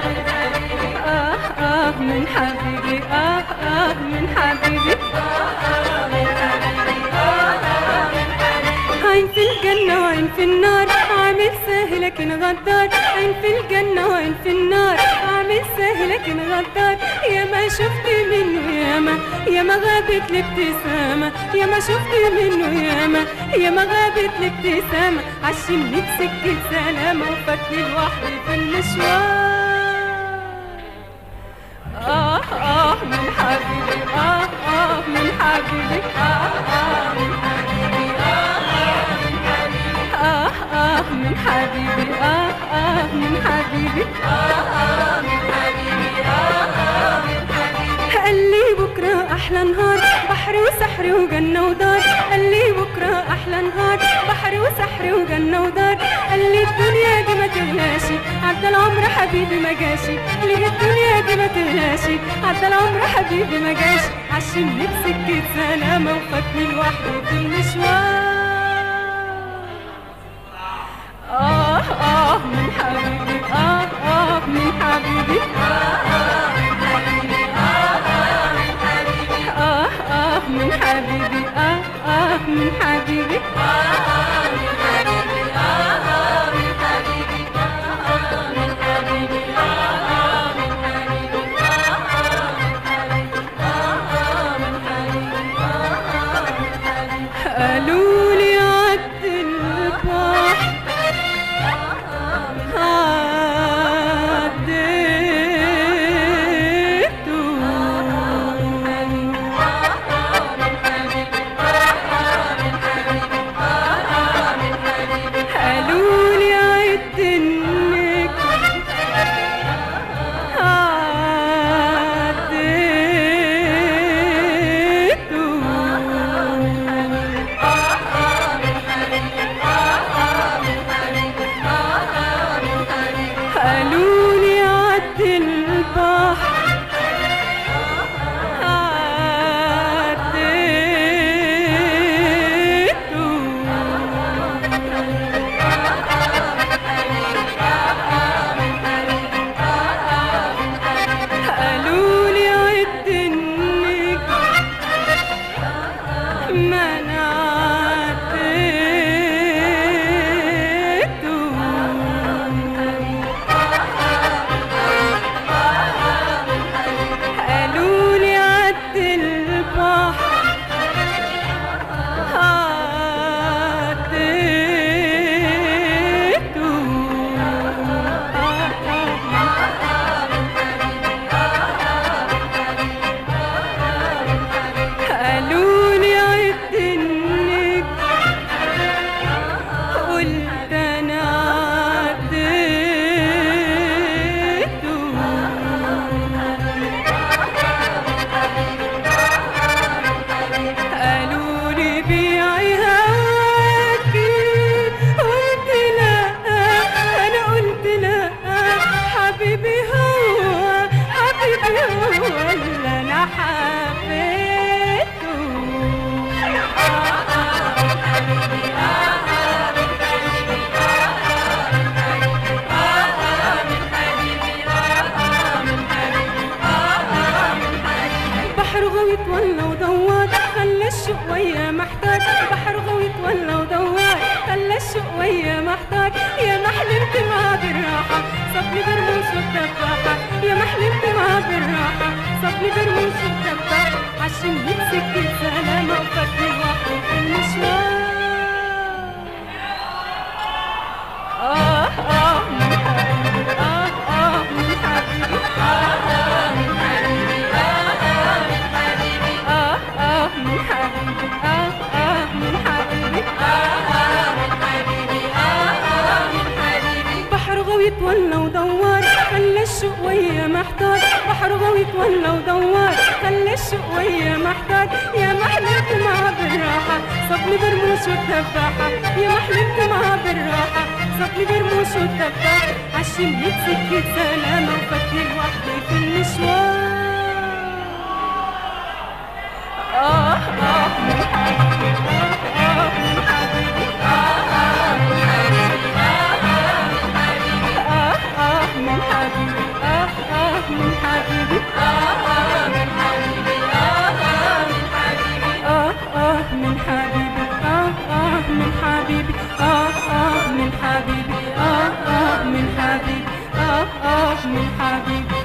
آه آه من حبيبي آه آه من حبيبي عين في الجنة وعين في النار عامل سهل لكن غدار عين في الجنة وعين في النار عامل سهل لكن غدار يا ما شفت منه يا ما يا ما غابت الابتسامة يا ما شفت منه يا ما يا ما غابت الابتسامة عشمني بسكة سلامة وفاتني لوحدي في المشوار آه آه من حبيبي آه آه من حبيبي آه آه من حبيبي آه آه من حبيبي آه آه من حبيبي قال لي بكرة أحلى نهار بحر وسحر وجنة ودار قال لي بكرة أحلى نهار بحر وسحر وجنة ودار قال لي الدنيا دي ما تغلاشي عدى العمر حبيبي ما جاشي ليه الدنيا دي ما تغلاشي عدى العمر حبيبي ما جاشي عشمني بسكة سلامة وفاتني لوحدي في المشوار آه آه من حبيبي آه آه من حبيبي آه آه من حبيبي آه آه من حبيبي قالوا لي عد البحر قالوا لي عد النجم عديته قالوا لي عد البحر عديته قالوا لي عد النجم ما انا عديته قالوا لي عد البحر عديته قالوا لي عد النجم قلت انا عديته قالوا لي بيعي هواكي قلت لا انا قلت لا حبيبي هو حبيبي هو اللي انا بحر غويت ولا ودوار خلى الشوق ويا محتار بحر غويت ولا ودوار خلى الشوق ويا محتار يا ما حلمت معاه بالراحة صبني برموش والدباحة يا ما حلمت معاه بالراحة صبني برموش والدباحة عشمني بسكة سلامة وفاتني لوحدي في المشوار آه آه من حبيبي آه آه من حبيبي آه آه من حبيبي آه آه من حبيبي آه آه من حبيبي آه آه من حبيبي آه آه من حبيبي آه آه من حبيبي بحر غويت ولا ودوار خلى الشوق ويا محتار بحر غويت ولا ودوار خلى الشوق ويا محتار يا ما حلمت معاه بالراحة صبني برموش والدباحة يا ما حلمت معاه بالراحة صبني برموش والدباحة عشمني بسكة سلامة وفاتني لوحدي في المشوار آه آه من حبيبي آه آه من حبيبي آه آه من حبيبي آه آه من حبيبي آه آه من حبيبي آه من حبيبي آه آه من حبيبي آه آه من حبيبي آه آه من حبيبي آه آه من حبيبي آه آه من حبيبي آه آه من حبيبي آه آه من حبيبي